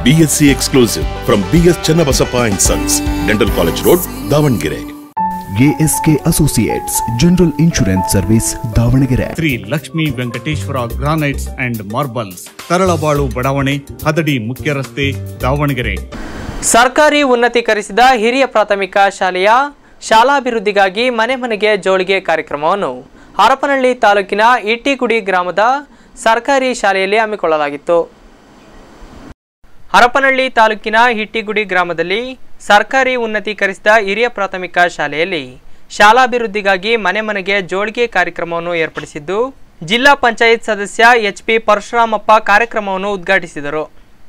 BSc exclusive from BS Channabasappa and Sons, Dental College Road, Davangere. ASK associates general insurance service Davanagere Shri Lakshmi Venkateshwara granites and marbles Taralabalu ಬಡಾವಣೆ ಹದಡಿ ಮುಖ್ಯ ರಸ್ತೆ ದಾವಣಗೆರೆ ಸರ್ಕಾರಿ ಉನ್ನತೀಕರಿಸಿದ ಹಿರಿಯ ಪ್ರಾಥಮಿಕ ಶಾಲೆಯ ಶಾಲಾಭಿವೃದ್ಧಿಗಾಗಿ ಮನೆ ಮನೆಗೆ ಜೋಳಿಗೆ ಕಾರ್ಯಕ್ರಮವನ್ನು ಹರಪನಹಳ್ಳಿ ತಾಲೂಕಿನ ಇಟ್ಟಿಗುಡಿ ಗ್ರಾಮದ ಸರ್ಕಾರಿ ಶಾಲೆಯಲ್ಲಿ ಹಮ್ಮಿಕೊಳ್ಳಲಾಗಿತ್ತು ಹರಪನಹಳ್ಳಿ ತಾಲೂಕಿನ ಹಿಟ್ಟಿಗುಡಿ ಗ್ರಾಮದಲ್ಲಿ ಸರ್ಕಾರಿ ಉನ್ನತೀಕರಿಸಿದ ಹಿರಿಯ ಪ್ರಾಥಮಿಕ ಶಾಲೆಯಲ್ಲಿ ಶಾಲಾಭಿವೃದ್ಧಿಗಾಗಿ ಮನೆ ಮನೆಗೆ ಜೋಳಿಗೆ ಕಾರ್ಯಕ್ರಮವನ್ನು ಏರ್ಪಡಿಸಿದ್ದು ಜಿಲ್ಲಾ ಪಂಚಾಯತ್ ಸದಸ್ಯ ಎಚ್ ಪಿ ಪರಶುರಾಮಪ್ಪ ಕಾರ್ಯಕ್ರಮವನ್ನು ಉದ್ಘಾಟಿಸಿದರು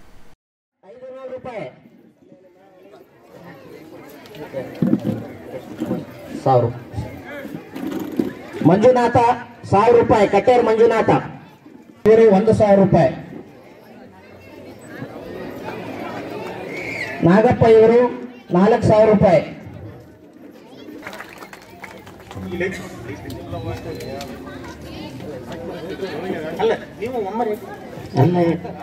ಸಾವಿರ ಮಂಜುನಾಥ ಸಾವಿರ ರೂಪಾಯಿ ಕಟ್ಟೇರ್ ಮಂಜುನಾಥ ಇವರು ಒಂದು ಸಾವಿರ ರೂಪಾಯಿ ನಾಗಪ್ಪ ಇವರು ನಾಲ್ಕು ಸಾವಿರ ರೂಪಾಯಿ ಅಲ್ಲ ನೀವು ಒಮ್ಮರೆ ಅಲ್ಲ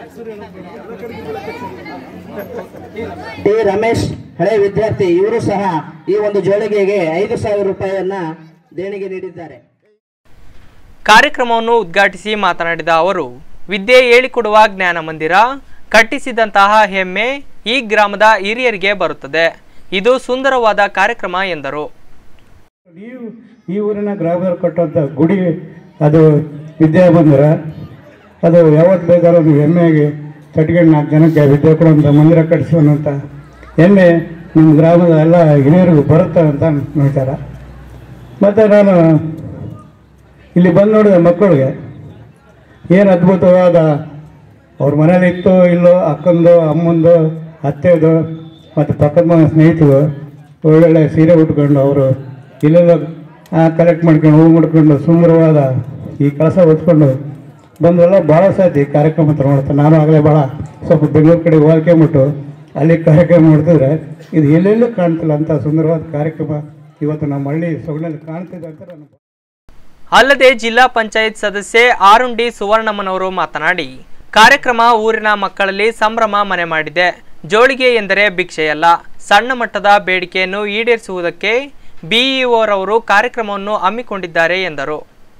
ಡಿ ರಮೇಶ್ ಹಳೆ ವಿದ್ಯಾರ್ಥಿ ಇವರು ಸಹ ಈ ಒಂದು ಜೋಳಿಗೆಗೆ ಐದು ಸಾವಿರ ರೂಪಾಯಿಯನ್ನ ದೇಣಿಗೆ ನೀಡಿದ್ದಾರೆ ಕಾರ್ಯಕ್ರಮವನ್ನು ಉದ್ಘಾಟಿಸಿ ಮಾತನಾಡಿದ ಅವರು ವಿದ್ಯೆ ಹೇಳಿಕೊಡುವ ಜ್ಞಾನ ಮಂದಿರ ಕಟ್ಟಿಸಿದಂತಹ ಹೆಮ್ಮೆ ಈ ಗ್ರಾಮದ ಹಿರಿಯರಿಗೆ ಬರುತ್ತದೆ ಇದು ಸುಂದರವಾದ ಕಾರ್ಯಕ್ರಮ ಎಂದರು ನೀವು ಈ ಊರಿನ ಗ್ರಾಮದಲ್ಲಿ ಕಟ್ಟುವಂಥ ಗುಡಿ ಅದು ವಿದ್ಯಾಮಂದಿರ ಅದು ಯಾವತ್ತು ಬೇಕಾದ್ರೂ ನೀವು ಹೆಮ್ಮೆಗೆ ಕಟ್ಕೊಂಡು ನಾಲ್ಕು ಜನಕ್ಕೆ ವಿದ್ಯೆ ಕೊಡುವಂಥ ಮಂದಿರ ಕಟ್ಟಿಸುವಂಥ ಹೆಮ್ಮೆ ನಮ್ಮ ಗ್ರಾಮದ ಎಲ್ಲ ಹಿರಿಯರಿಗೂ ಬರುತ್ತೆ ಅಂತ ವಿಚಾರ ಮತ್ತು ನಾನು ಇಲ್ಲಿ ಬಂದು ನೋಡಿದ ಮಕ್ಕಳಿಗೆ ಏನು ಅದ್ಭುತವಾದ ಅವ್ರ ಮನೇಲಿ ಇತ್ತು ಇಲ್ಲೋ ಅಕ್ಕಂದು ಅಮ್ಮಂದು ಅತ್ತೆದು ಮತ್ತು ಪಕ್ಕದ ಮನೆ ಸ್ನೇಹಿತರು ಒಳ್ಳೊಳ್ಳೆ ಸೀರೆ ಉಟ್ಕೊಂಡು ಅವರು ಇಲ್ಲೆಲ್ಲ ಕಲೆಕ್ಟ್ ಮಾಡ್ಕೊಂಡು ಹೂ ಮಾಡ್ಕೊಂಡು ಸುಂದರವಾದ ಈ ಕಳಸ ಹೊತ್ಕೊಂಡು ಬಂದೆಲ್ಲ ಭಾಳ ಸಾತಿ ಕಾರ್ಯಕ್ರಮ ಹತ್ರ ಮಾಡ್ತಾರೆ ನಾನು ಆಗಲೇ ಭಾಳ ಸ್ವಲ್ಪ ಬೆಂಗಳೂರು ಕಡೆ ಹೋಗ್ಕೊಂಬಿಟ್ಟು ಅಲ್ಲಿ ಕಾರ್ಯಕ್ರಮ ಮಾಡ್ತಿದ್ರೆ ಇದು ಎಲ್ಲೆಲ್ಲೂ ಕಾಣ್ತಿಲ್ಲ ಅಂತ ಸುಂದರವಾದ ಕಾರ್ಯಕ್ರಮ ಇವತ್ತು ನಮ್ಮ ಹಳ್ಳಿ ಸೊಗಡಲ್ಲಿ ಕಾಣ್ತಿದೆ ಅಂತ ನಾನು ಅಲ್ಲದೆ ಜಿಲ್ಲಾ ಪಂಚಾಯತ್ ಸದಸ್ಯೆ ಆರುಂಡಿ ಸುವರ್ಣಮ್ಮನವರು ಮಾತನಾಡಿ ಕಾರ್ಯಕ್ರಮ ಊರಿನ ಮಕ್ಕಳಲ್ಲಿ ಸಂಭ್ರಮ ಮನೆ ಮಾಡಿದೆ ಜೋಳಿಗೆ ಎಂದರೆ ಭಿಕ್ಷೆಯಲ್ಲ ಸಣ್ಣ ಮಟ್ಟದ ಬೇಡಿಕೆಯನ್ನು ಈಡೇರಿಸುವುದಕ್ಕೆ ಬಿಇಒರವರು ಕಾರ್ಯಕ್ರಮವನ್ನು ಹಮ್ಮಿಕೊಂಡಿದ್ದಾರೆ ಎಂದರು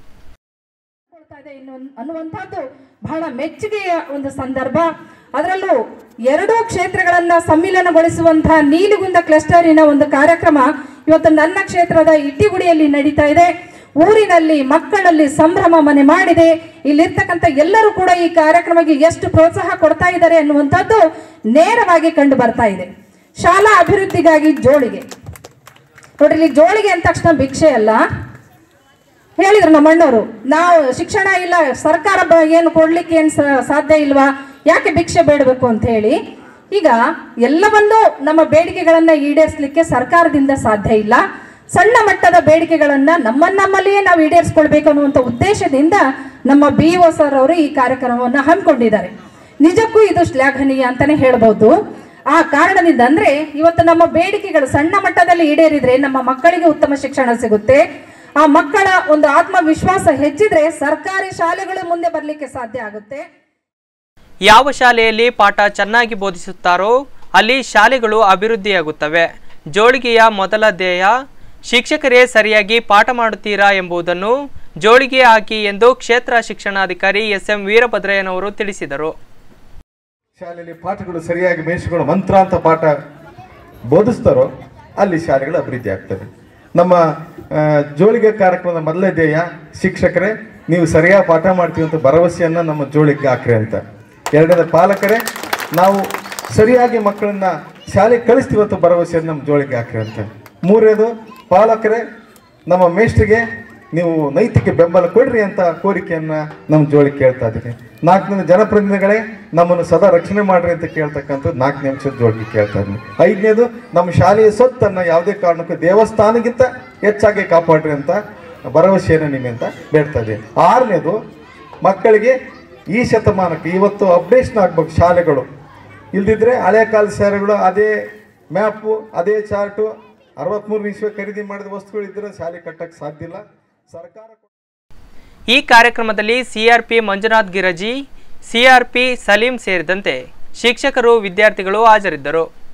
ಕೊಡ್ತಾ ಇದೆ ಇನ್ನೊಂದು ಅನ್ನುವಂಥದ್ದು ಬಹಳ ಮೆಚ್ಚುಗೆಯ ಒಂದು ಸಂದರ್ಭ ಅದರಲ್ಲೂ ಎರಡೂ ಕ್ಷೇತ್ರಗಳನ್ನ ಸಮ್ಮಿಲನಗೊಳಿಸುವಂತಹ ನೀಲಿಗುಂದ ಕ್ಲಸ್ಟರಿನ ಒಂದು ಕಾರ್ಯಕ್ರಮ ಇವತ್ತು ನನ್ನ ಕ್ಷೇತ್ರದ ಇಟ್ಟಿಗುಡಿಯಲ್ಲಿ ನಡೀತಾ ಇದೆ ಊರಿನಲ್ಲಿ ಮಕ್ಕಳಲ್ಲಿ ಸಂಭ್ರಮ ಮನೆ ಮಾಡಿದೆ ಇಲ್ಲಿರ್ತಕ್ಕಂಥ ಎಲ್ಲರೂ ಕೂಡ ಈ ಕಾರ್ಯಕ್ರಮಕ್ಕೆ ಎಷ್ಟು ಪ್ರೋತ್ಸಾಹ ಕೊಡ್ತಾ ಇದ್ದಾರೆ ಅನ್ನುವಂಥದ್ದು ನೇರವಾಗಿ ಕಂಡು ಬರ್ತಾ ಇದೆ ಶಾಲಾ ಅಭಿವೃದ್ಧಿಗಾಗಿ ಜೋಳಿಗೆ ನೋಡ್ರಿ ಇಲ್ಲಿ ಜೋಳಿಗೆ ಅಂದ ತಕ್ಷಣ ಭಿಕ್ಷೆ ಅಲ್ಲ ಹೇಳಿದ್ರು ನಮ್ಮ ಅಣ್ಣವರು ನಾವು ಶಿಕ್ಷಣ ಇಲ್ಲ ಸರ್ಕಾರ ಬ- ಏನು ಕೊಡ್ಲಿಕ್ಕೆ ಏನು ಸಾಧ್ಯ ಇಲ್ವಾ ಯಾಕೆ ಭಿಕ್ಷೆ ಬೇಡಬೇಕು ಅಂತ ಹೇಳಿ ಈಗ ಎಲ್ಲವನ್ನೂ ನಮ್ಮ ಬೇಡಿಕೆಗಳನ್ನ ಈಡೇರಿಸಲಿಕ್ಕೆ ಸರ್ಕಾರದಿಂದ ಸಾಧ್ಯ ಇಲ್ಲ ಸಣ್ಣ ಮಟ್ಟದ ಬೇಡಿಕೆಗಳನ್ನ ನಮ್ಮ ನಮ್ಮಲ್ಲಿಯೇ ನಾವು ಈಡೇರಿಸ್ಕೊಳ್ಬೇಕು ಅನ್ನುವಂಥ ಉದ್ದೇಶದಿಂದ ನಮ್ಮ ಬಿ ಒ ಸರ್ ಅವರು ಈ ಕಾರ್ಯಕ್ರಮವನ್ನು ಹಮ್ಮಿಕೊಂಡಿದ್ದಾರೆ ನಿಜಕ್ಕೂ ಇದು ಶ್ಲಾಘನೀಯ ಅಂತಾನೆ ಹೇಳ್ಬೋದು ಆ ಕಾರಣದಿಂದ ಅಂದ್ರೆ ಇವತ್ತು ನಮ್ಮ ಬೇಡಿಕೆಗಳು ಸಣ್ಣ ಮಟ್ಟದಲ್ಲಿ ಈಡೇರಿದ್ರೆ ನಮ್ಮ ಮಕ್ಕಳಿಗೆ ಉತ್ತಮ ಶಿಕ್ಷಣ ಸಿಗುತ್ತೆ ಆ ಮಕ್ಕಳ ಒಂದು ಆತ್ಮವಿಶ್ವಾಸ ಹೆಚ್ಚಿದ್ರೆ ಸರ್ಕಾರಿ ಶಾಲೆಗಳು ಮುಂದೆ ಬರಲಿಕ್ಕೆ ಸಾಧ್ಯ ಆಗುತ್ತೆ ಯಾವ ಶಾಲೆಯಲ್ಲಿ ಪಾಠ ಚೆನ್ನಾಗಿ ಬೋಧಿಸುತ್ತಾರೋ ಅಲ್ಲಿ ಶಾಲೆಗಳು ಅಭಿವೃದ್ಧಿಯಾಗುತ್ತವೆ ಜೋಳಿಗೆಯ ಮೊದಲ ಧ್ಯೇಯ ಶಿಕ್ಷಕರೇ ಸರಿಯಾಗಿ ಪಾಠ ಮಾಡುತ್ತೀರಾ ಎಂಬುದನ್ನು ಜೋಳಿಗೆ ಹಾಕಿ ಎಂದು ಕ್ಷೇತ್ರ ಶಿಕ್ಷಣಾಧಿಕಾರಿ ಎಸ್ ಎಂ ವೀರಭದ್ರಯ್ಯನವರು ತಿಳಿಸಿದರು ಶಾಲೆಯಲ್ಲಿ ಪಾಠಗಳು ಸರಿಯಾಗಿ ಮೇಯಿಸಿಕೊಂಡು ಮಂತ್ರ ಅಂತ ಪಾಠ ಬೋಧಿಸ್ತಾರೋ ಅಲ್ಲಿ ಶಾಲೆಗಳು ಅಭಿವೃದ್ಧಿ ಆಗ್ತವೆ ನಮ್ಮ ಆ, ಜೋಳಿಗೆ ಕಾರ್ಯಕ್ರಮದ ಮೊದಲನೇ ಧ್ಯೇಯ ಶಿಕ್ಷಕರೇ ನೀವು ಸರಿಯಾಗಿ ಪಾಠ ಮಾಡ್ತೀವಿ ಅಂತ ಭರವಸೆಯನ್ನು ನಮ್ಮ ಜೋಳಿಗೆ ಹಾಕ್ರಿ ಅಂತ ಎರಡನೇ ಪಾಲಕರೇ ನಾವು ಸರಿಯಾಗಿ ಮಕ್ಕಳನ್ನ ಶಾಲೆಗೆ ಕಳಿಸ್ತೀವಿ ಅಂತ ಭರವಸೆಯನ್ನು ನಮ್ಮ ಜೋಳಿಗೆ ಹಾಕ್ರಿ ಅಂತ ಮೂರನೇದು ಪಾಲಕರೇ ನಮ್ಮ ಮೇಷ್ಟ್ರಿಗೆ ನೀವು ನೈತಿಕ ಬೆಂಬಲ ಕೊಡ್ರಿ ಅಂತ ಕೋರಿಕೆಯನ್ನ ನಮ್ಮ ಜೋಳಿ ಕೇಳ್ತಾ ಇದ್ದೀನಿ ನಾಲ್ಕನೇ ಜನಪ್ರತಿನಿಧಿಗಳೇ ನಮ್ಮನ್ನು ಸದಾ ರಕ್ಷಣೆ ಮಾಡ್ರಿ ಅಂತ ಕೇಳ್ತಕ್ಕಂಥದ್ದು ನಾಲ್ಕನೇ ಅಂಶದ ಜೋಳಿಗೆ ಕೇಳ್ತಾ ಇದ್ದೀನಿ ಐದನೇದು ನಮ್ಮ ಶಾಲೆಯ ಸೊತ್ತನ್ನು ಯಾವುದೇ ಕಾರಣಕ್ಕೂ ದೇವಸ್ಥಾನಕ್ಕಿಂತ ಹೆಚ್ಚಾಗಿ ಕಾಪಾಡ್ರಿ ಅಂತ ಭರವಸೆಯನ್ನು ನಿಮ್ಮಿಂದ ಬೇಡ್ತಾ ಇದ್ದೀನಿ ಆರನೇದು ಮಕ್ಕಳಿಗೆ ಈ ಶತಮಾನಕ್ಕೆ ಇವತ್ತು ಅಪ್ಡೇಷನ್ ಆಗ್ಬೇಕು ಶಾಲೆಗಳು ಇಲ್ದಿದ್ರೆ ಹಳೆ ಕಾಲದ ಶಾಲೆಗಳು ಅದೇ ಮ್ಯಾಪು ಅದೇ ಚಾರ್ಟು ಅರವತ್ಮೂರು ಇಸ್ವಿ ಖರೀದಿ ಮಾಡಿದ ವಸ್ತುಗಳು ಇದ್ರೆ ಶಾಲೆ ಕಟ್ಟಕ್ಕೆ ಸಾಧ್ಯ ಇಲ್ಲ ಸರ್ಕಾರ ಈ ಕಾರ್ಯಕ್ರಮದಲ್ಲಿ ಸಿಆರ್ಪಿ ಮಂಜುನಾಥ್ ಗಿರಜಿ ಸಿಆರ್ಪಿ ಸಲೀಂ ಸೇರಿದಂತೆ ಶಿಕ್ಷಕರು ವಿದ್ಯಾರ್ಥಿಗಳು ಹಾಜರಿದ್ದರು